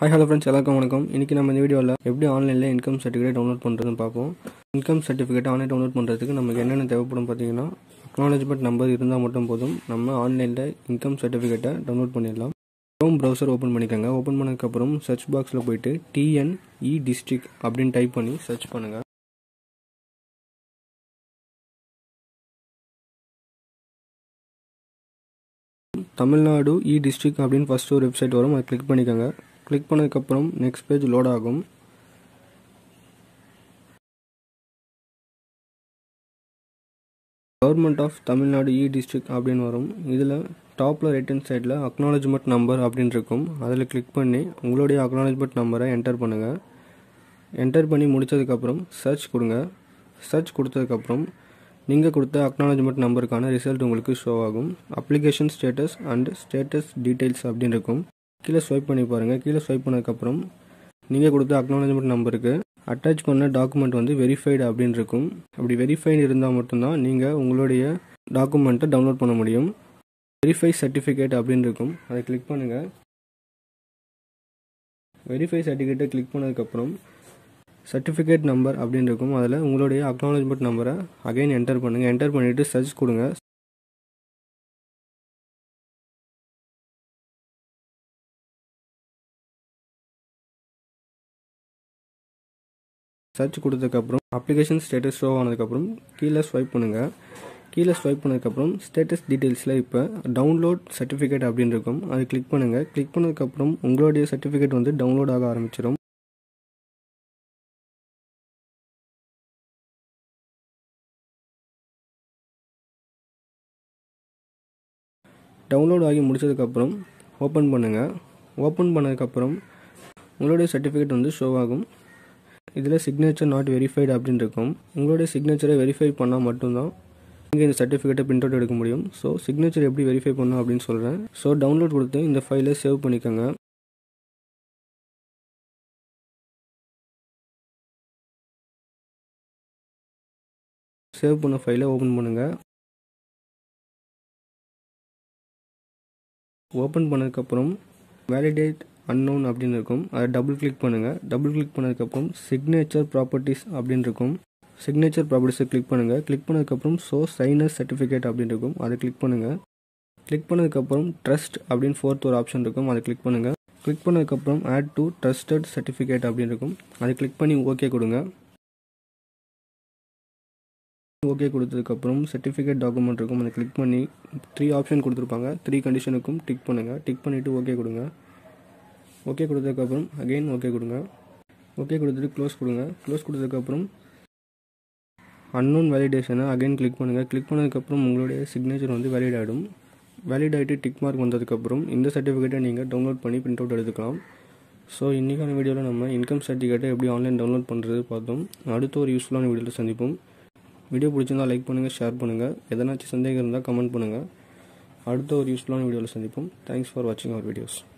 hi hello friends எல்லாருக்கும் வணக்கம் இன்றைக்கி நம்ம இந்த வீடியோவில் எப்படி ஆன்லைனில் இன்கம் சர்டிஃபிகேட் டவுன்லோட் பண்ணுறதுன்னு பார்ப்போம் இன்கம் சர்டிஃபிகேட் ஆன்லைன் டவுன்லோட் பண்ணுறதுக்கு நமக்கு என்னென்ன தேவைப்படும் பார்த்தீங்கன்னா அக்னாலஜ்மெண்ட் நம்பர் இருந்தால் மட்டும் போதும் நம்ம ஆன்லைனில் இன்கம் சர்டிஃபிகேட்டை டவுன்லோட் பண்ணிடலாம் க்ரோம் ப்ரௌசர் ஓப்பன் பண்ணிக்கோங்க ஓப்பன் பண்ணதுக்கப்புறம் சர்ச் பாக்ஸில் போயிட்டு டிஎன் இ டிஸ்ட்ரிக் அப்படின்னு டைப் பண்ணி சர்ச் பண்ணுங்கள் தமிழ்நாடு இ டிஸ்ட்ரிக் அப்படின்னு ஃபஸ்ட்டு ஒரு வெப்சைட் வரும் அதை கிளிக் பண்ணிக்கோங்க கிளிக் பண்ணதுக்கப்புறம் நெக்ஸ்ட் பேஜ் லோட் ஆகும் government of Tamil Nadu e district அப்படின்னு வரும் இதில் டாப்பில் ரைட் ஹேண்ட் சைடில் அக்னாலஜ்மெண்ட் நம்பர் அப்படின்னு இருக்கும் அதில் கிளிக் பண்ணி உங்களுடைய அக்னாலஜ்மெண்ட் நம்பரை என்டர் பண்ணுங்கள் என்டர் பண்ணி முடித்ததுக்கப்புறம் சர்ச் கொடுங்க சர்ச் கொடுத்ததுக்கப்புறம் நீங்கள் கொடுத்த அக்னாலஜ்மெண்ட் நம்பருக்கான ரிசல்ட் உங்களுக்கு ஷோ ஆகும் application status and status details அப்படின்னு இருக்கும் கீழே ஸ்வைப் பண்ணி பாருங்கள் கீழே ஸ்வைப் பண்ணதுக்கப்புறம் நீங்கள் கொடுத்த அக்னாலஜ்மெண்ட் நம்பருக்கு அட்டாச் பண்ண டாக்குமெண்ட் வந்து வெரிஃபைடு அப்படின்னு இருக்கும் அப்படி வெரிஃபைடு இருந்தால் மட்டும்தான் நீங்கள் உங்களுடைய டாக்குமெண்ட்டை டவுன்லோட் பண்ண முடியும் வெரிஃபை சர்டிஃபிகேட் அப்படின்னு இருக்கும் அதை கிளிக் பண்ணுங்கள் வெரிஃபை சர்டிஃபிகேட்டை கிளிக் பண்ணதுக்கப்புறம் சர்டிஃபிகேட் நம்பர் அப்படின்னு இருக்கும் அதில் உங்களுடைய அக்னாலஜ்மெண்ட் நம்பரை அகைன் என்டர் பண்ணுங்கள் என்டர் பண்ணிவிட்டு சர்ச் கொடுங்க சர்ச் கொடுத்ததுக்கப்புறம் அப்ளிகேஷன் ஸ்டேட்டஸ் ஷோ ஆனதுக்கப்புறம் கீழே ஸ்வைப் பண்ணுங்கள் கீழே ஸ்வைப் பண்ணதுக்கப்புறம் ஸ்டேட்டஸ் டீட்டெயில்ஸில் இப்போ டவுன்லோட் சர்டிஃபிகேட் அப்படின்னு இருக்கும் அதை கிளிக் பண்ணுங்கள் கிளிக் பண்ணதுக்கப்புறம் உங்களுடைய சர்டிஃபிகேட் வந்து டவுன்லோட் ஆக ஆரம்பிச்சிடும் டவுன்லோட் ஆகி முடிச்சதுக்கப்புறம் ஓப்பன் பண்ணுங்கள் ஓப்பன் பண்ணதுக்கப்புறம் உங்களுடைய சர்டிஃபிகேட் வந்து ஷோ ஆகும் இதில் சிக்னேச்சர் நாட் வெரிஃபைடு அப்படின்னு இருக்கும் உங்களுடைய சிக்னேச்சரை வெரிஃபை பண்ணால் மட்டும்தான் நீங்கள் இந்த சர்டிஃபிகேட்டை பிரிண்ட் அவுட் எடுக்க முடியும் ஸோ சிக்னேச்சர் எப்படி வெரிஃபை பண்ணும் அப்படின்னு சொல்கிறேன் ஸோ டவுன்லோட் கொடுத்து இந்த ஃபைலை சேவ் பண்ணிக்கோங்க சேவ் பண்ண ஃபைலை ஓப்பன் பண்ணுங்கள் ஓப்பன் பண்ணதுக்கப்புறம் வேலிடேட் அன்னோன் அப்படின்னு இருக்கும் அதை டபுள் கிளிக் பண்ணுங்கள் டபுள் கிளிக் பண்ணதுக்கப்புறம் சிக்னேச்சர் ப்ராப்பர்ட்டிஸ் அப்படின்னு இருக்கும் சிக்னேச்சர் ப்ராப்பர்ட்டிஸை கிளிக் பண்ணுங்கள் கிளிக் பண்ணதுக்கப்புறம் ஸோ சைனர் சர்டிஃபிகேட் அப்படின்னு இருக்கும் அதை கிளிக் பண்ணுங்கள் கிளிக் பண்ணதுக்கப்புறம் ட்ரஸ்ட் அப்படின்னு ஃபோர்த் ஒரு ஆப்ஷன் இருக்கும் அதை கிளிக் பண்ணுங்கள் கிளிக் பண்ணதுக்கப்புறம் ஆட் டு ட்ரஸ்டட் சர்டிஃபிகேட் அப்படின்னு இருக்கும் அதை கிளிக் பண்ணி ஓகே கொடுங்க ஓகே கொடுத்ததுக்கப்புறம் சர்டிஃபிகேட் டாக்குமெண்ட் இருக்கும் அதை கிளிக் பண்ணி த்ரீ ஆப்ஷன் கொடுத்துருப்பாங்க த்ரீ கண்டிஷனுக்கும் டிக் பண்ணுங்கள் டிக் பண்ணிவிட்டு ஓகே கொடுங்க ஓகே கொடுத்ததுக்கப்புறம் அகெயின் ஓகே கொடுங்க ஓகே கொடுத்துட்டு க்ளோஸ் கொடுங்க க்ளோஸ் கொடுத்ததுக்கப்புறம் அன்னோன் வேலிடேஷனை அகைன் கிளிக் பண்ணுங்கள் கிளிக் பண்ணதுக்கப்புறம் உங்களுடைய சிக்னேச்சர் வந்து வேலிட் ஆகிடும் வேலிட் ஆகிட்டு டிக் மார்க் வந்ததுக்கப்புறம் இந்த சர்டிஃபிகேட்டை நீங்கள் டவுன்லோட் பண்ணி பிரிண்ட் அவுட் எடுத்துக்கலாம் ஸோ இன்றைக்கான வீடியோவில் நம்ம இன்கம் சர்டிஃபிகேட்டை எப்படி ஆன்லைன் டவுன்லோட் பண்ணுறது பார்த்தோம் அடுத்த ஒரு யூஸ்ஃபுல்லான வீடியோவில் சந்திப்போம் வீடியோ பிடிச்சிருந்தால் லைக் பண்ணுங்கள் ஷேர் பண்ணுங்கள் எதனாச்சும் சந்தேகம் இருந்தால் கமெண்ட் பண்ணுங்கள் அடுத்த ஒரு யூஸ்ஃபுல்லான வீடியோவில் சந்திப்போம் தேங்க்ஸ் ஃபார் வாட்சிங் அவர் வீடியோஸ்